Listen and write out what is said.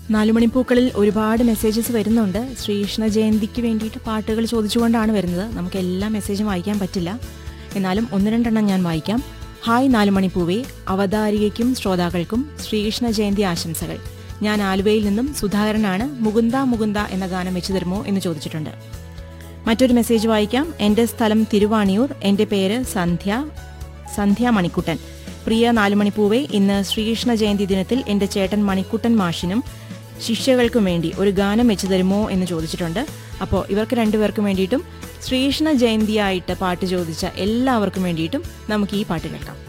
നാലുമണിപ്പൂക്കളിൽ ഒരുപാട് മെസ്സേജസ് വരുന്നുണ്ട് ശ്രീകൃഷ്ണ ജയന്തിക്ക് വേണ്ടിയിട്ട് പാട്ടുകൾ ചോദിച്ചുകൊണ്ടാണ് വരുന്നത് നമുക്ക് എല്ലാ മെസ്സേജും വായിക്കാൻ പറ്റില്ല എന്നാലും ഒന്ന് രണ്ടെണ്ണം ഞാൻ വായിക്കാം ഹായ് നാലുമണിപ്പൂവേ അവതാരികയ്ക്കും ശ്രോതാക്കൾക്കും ശ്രീകൃഷ്ണ ജയന്തി ആശംസകൾ ഞാൻ ആലുവയിൽ നിന്നും സുധാകരനാണ് മുകുന്ദ മുകുന്ദ എന്ന ഗാനം വെച്ചു തരുമോ എന്ന് ചോദിച്ചിട്ടുണ്ട് മറ്റൊരു മെസ്സേജ് വായിക്കാം എൻ്റെ സ്ഥലം തിരുവാണിയൂർ എൻ്റെ പേര് സന്ധ്യ സന്ധ്യ മണിക്കുട്ടൻ പ്രിയ നാലുമണിപ്പൂവേ ഇന്ന് ശ്രീകൃഷ്ണ ജയന്തി ദിനത്തിൽ എൻ്റെ ചേട്ടൻ മണിക്കുട്ടൻ മാഷിനും ശിഷ്യകൾക്കും വേണ്ടി ഒരു ഗാനം വെച്ചു തരുമോ എന്ന് ചോദിച്ചിട്ടുണ്ട് അപ്പോൾ ഇവർക്ക് രണ്ടുപേർക്കും വേണ്ടിയിട്ടും ശ്രീകൃഷ്ണ ജയന്തിയായിട്ട് പാട്ട് ചോദിച്ച എല്ലാവർക്കും വേണ്ടിയിട്ടും നമുക്ക് ഈ പാട്ട് കേൾക്കാം